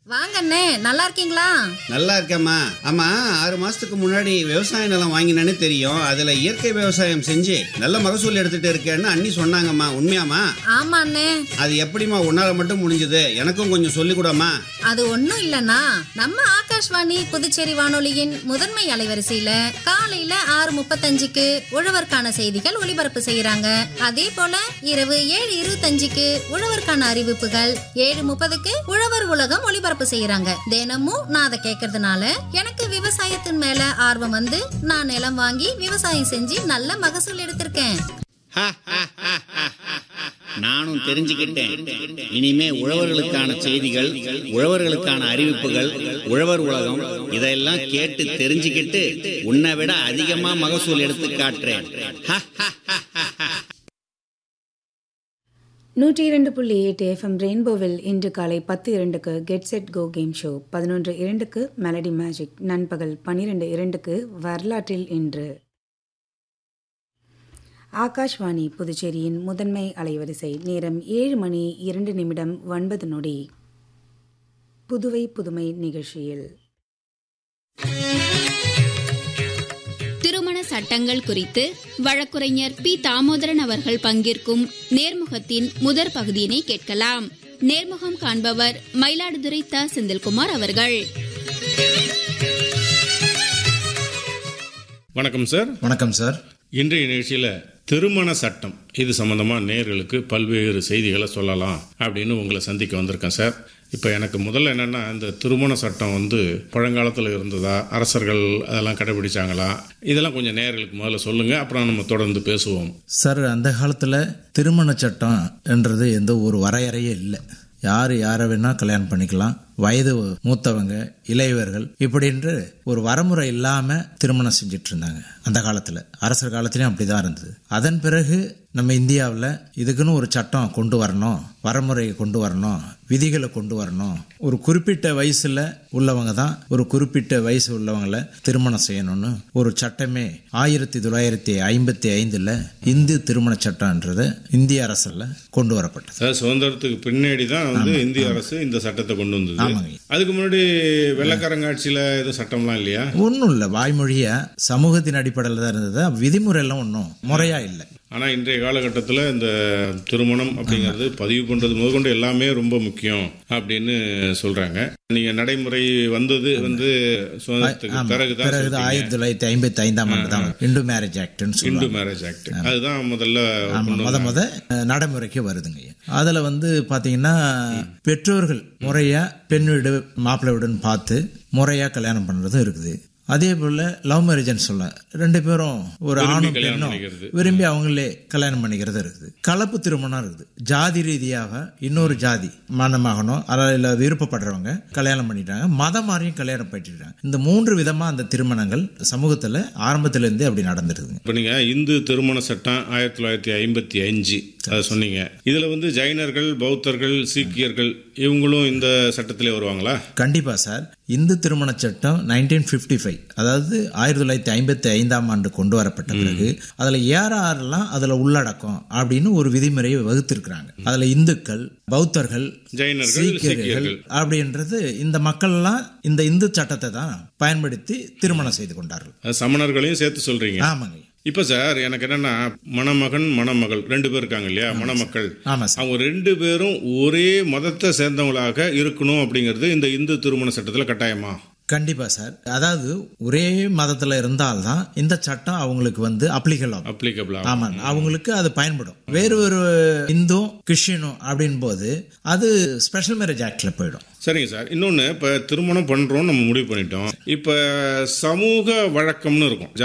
வாங்க அண்ணே நல்லா இருக்கீங்களா நல்லா இருக்கேம்மா ஆமா ஆறு மாசத்துக்கு முன்னாடி விவசாய நிலம் வாங்கினேன்னு தெரியும் அதுல இயற்கை விவசாயம் செஞ்சு நல்ல மகசூல் எடுத்துட்டு இருக்கேன்னு அண்ணி சொன்னாங்கம்மா உண்மையாம்மா ஆமா அண்ணே அது எப்படிம்மா உன்னால மட்டும் முடிஞ்சது எனக்கும் கொஞ்சம் சொல்லிக் கூடம்மா அது ஒண்ணும் இல்லனா நம்ம ஆகாஷ்வாணி புதுச்சேரி வானொலியின் முதன்மை அலைவரிசையில காலையில ஆறு முப்பத்தஞ்சுக்கு உழவர்க்கான செய்திகள் ஒளிபரப்பு செய்யறாங்க அதே போல இரவு ஏழு இருபத்தஞ்சுக்கு உழவர்க்கான அறிவிப்புகள் ஏழு முப்பதுக்கு உழவர் உலகம் ஒளிபரப்பு செய்யறாங்க தினமும் நான் அதை கேட்கறதுனால எனக்கு விவசாயத்தின் மேல ஆர்வம் வந்து நான் நிலம் வாங்கி விவசாயம் செஞ்சு நல்ல மகசூல் எடுத்திருக்கேன் நானும் தெரிஞ்சுக்கிட்டேன் இனிமே உழவர்களுக்கான செய்திகள் உழவர்களுக்கான அறிவிப்புகள் உழவர் உலகம் இதெல்லாம் கேட்டு தெரிஞ்சுக்கிட்டு உன்னை விட அதிகமா மகசூல் எடுத்து காட்டுறேன் நூற்றி இரண்டு புள்ளி எட்டு எஃப்எம் ரெயின்போவில் இன்று காலை பத்து இரண்டுக்கு get set go game show பதினொன்று இரண்டுக்கு மெலடி மேஜிக் நண்பகல் பன்னிரெண்டு இரண்டுக்கு வரலாற்றில் இன்று ஆகாஷ்வாணி புதுச்சேரியின் முதன்மை அலைவரிசை நேரம் ஏழு மணி இரண்டு நிமிடம் ஒன்பது நொடி புதுவை புதுமை நிகழ்ச்சியில் திருமண சட்டங்கள் குறித்து வழக்குரைஞர் பி தாமோதரன் அவர்கள் பங்கேற்கும் நேர்முகத்தின் முதற் பகுதியினை கேட்கலாம் நேர்முகம் காண்பவர் மயிலாடுதுறை த செந்தில்குமார் அவர்கள் வணக்கம் சார் வணக்கம் சார் இன்றைய நிகழ்ச்சியில் திருமண சட்டம் இது சம்பந்தமாக நேர்களுக்கு பல்வேறு செய்திகளை சொல்லலாம் அப்படின்னு உங்களை சந்திக்க வந்திருக்கேன் சார் இப்போ எனக்கு முதல்ல என்னென்னா இந்த திருமண சட்டம் வந்து பழங்காலத்தில் இருந்ததா அரசர்கள் அதெல்லாம் கடைபிடிச்சாங்களா இதெல்லாம் கொஞ்சம் நேர்களுக்கு முதல்ல சொல்லுங்கள் அப்புறம் நம்ம தொடர்ந்து பேசுவோம் சார் அந்த காலத்தில் திருமண சட்டம் என்றது எந்த ஒரு வரையறையே இல்லை யார் யாரை வேணா கல்யாணம் பண்ணிக்கலாம் வயது மூத்தவங்க இளையவர்கள் இப்படின்று ஒரு வரமுறை இல்லாமல் திருமணம் செஞ்சுட்டு இருந்தாங்க அந்த காலத்தில் அரசர் காலத்துலேயும் அப்படி தான் இருந்தது அதன் பிறகு நம்ம இந்தியாவில் இதுக்குன்னு ஒரு சட்டம் கொண்டு வரணும் வரமுறையை கொண்டு வரணும் விதிகளை கொண்டு வரணும் ஒரு குறிப்பிட்ட வயசில் உள்ளவங்க தான் ஒரு குறிப்பிட்ட வயசு உள்ளவங்களை திருமணம் செய்யணும்னு ஒரு சட்டமே ஆயிரத்தி தொள்ளாயிரத்தி ஐம்பத்தி ஐந்தில் இந்து திருமண சட்டம்ன்றது இந்திய அரசில் கொண்டு வரப்பட்டது சார் சுதந்திரத்துக்கு பின்னாடி தான் வந்து இந்திய அரசு இந்த சட்டத்தை கொண்டு வந்தது ஆமாங்க. அதுக்கு முன்னாடி வெள்ளக்காரங்க ஆட்சியில் எதுவும் சட்டம்லாம் இல்லையா ஒன்றும் இல்லை வாய்மொழியாக சமூகத்தின் அடிப்படையில் தான் இருந்தது விதிமுறையெல்லாம் ஒன்றும் முறையாக இல்லை ஆனால் இன்றைய காலகட்டத்தில் இந்த திருமணம் அப்படிங்கிறது பதிவு பண்ணுறது முதற்கொண்டு எல்லாமே ரொம்ப முக்கியம் அப்படின்னு சொல்கிறாங்க நீங்கள் நடைமுறை வந்தது வந்து சுதந்திரத்துக்கு ஆமா. பிறகு தான் பிறகு ஆயிரத்தி தொள்ளாயிரத்தி ஐம்பத்தி ஐந்தாம் ஆண்டு தான் இந்து மேரேஜ் ஆக்ட்னு இந்து சொல்லுவாங்க மேரேஜ் ஆக்ட் அதுதான் முதல்ல ஆமா கொண்டு முத வந்தாங்க. முத அஹ், நடைமுறைக்கு வருதுங்க அதில் வந்து பார்த்தீங்கன்னா பெற்றோர்கள் முறையாக பெண் வீடு மாப்பிள்ளை வீடுன்னு பார்த்து முறையாக கல்யாணம் பண்ணுறதும் இருக்குது அதே போல் லவ் மேரேஜ்னு சொல்ல ரெண்டு பேரும் ஒரு விரும்பி ஆணும் கல்யாணம் பெண்ணும் பண்ணிக்கிறது. விரும்பி அவங்களே கல்யாணம் பண்ணிக்கிறது இருக்குது கலப்பு திருமணம் இருக்குது ஜாதி ரீதியாக இன்னொரு ஜாதி மணமகனோ அதில் விருப்பப்படுறவங்க கல்யாணம் பண்ணிட்டாங்க மதம் மாறியும் கல்யாணம் பண்ணிட்டாங்க இந்த மூன்று விதமாக அந்த திருமணங்கள் சமூகத்தில் ஆரம்பத்திலேருந்தே அப்படி நடந்துருக்குங்க இப்போ நீங்கள் இந்து திருமண சட்டம் ஆயிரத்தி தொள்ளாயிரத்தி ஐம்பத்தி அஞ்சு அதை சொன்னீங்க இதில் வந்து ஜைனர்கள் பௌத்தர்கள் சீக்கியர்கள் இவங்களும் இந்த சட்டத்திலே வருவாங்களா கண்டிப்பாக சார் இந்து திருமண சட்டம் நைன்டீன் ஃபிஃப்டி ஃபைவ் அதாவது ஆயிரத்தி தொள்ளாயிரத்தி ஐம்பத்தி ஐந்தாம் ஆண்டு கொண்டு வரப்பட்ட பிறகு அதில் யாரெல்லாம் அதில் உள்ளடக்கம் அப்படின்னு ஒரு விதிமுறையை வகுத்திருக்கிறாங்க அதில் இந்துக்கள் பௌத்தர்கள் ஜைனர்கள், சீக்கியர்கள் சீக்கியர்கள். அப்படின்றது இந்த மக்கள்லாம் இந்த இந்து சட்டத்தை தான் பயன்படுத்தி திருமணம் செய்து கொண்டார்கள் அது சமணர்களையும் சேர்த்து சொல்கிறீங்க ஆமாங்க இப்போ சார் எனக்கு என்னன்னா மணமகன் மணமகள் ரெண்டு பேர் இருக்காங்க இல்லையா மணமக்கள் ஆமாம் சார் அவங்க ரெண்டு பேரும் ஒரே மதத்தை சேர்ந்தவங்களாக இருக்கணும் அப்படிங்கிறது இந்த இந்து திருமண சட்டத்தில் கட்டாயமா கண்டிப்பாக சார் அதாவது ஒரே மதத்தில் இருந்தால்தான் இந்த சட்டம் அவங்களுக்கு வந்து அப்ளிகல் ஆகும் அப்ளிகபிள் ஆமா அவங்களுக்கு அது பயன்படும் வேறு ஒரு இந்து கிறிஸ்டினும் அப்படின் போது அது ஸ்பெஷல் மேரேஜ் ஆக்ட்ல போயிடும் சரிங்க சார் இன்னொன்று இப்போ திருமணம் பண்ணுறோம் நம்ம முடிவு பண்ணிட்டோம் இப்போ சமூக வழக்கம்னு இருக்கும்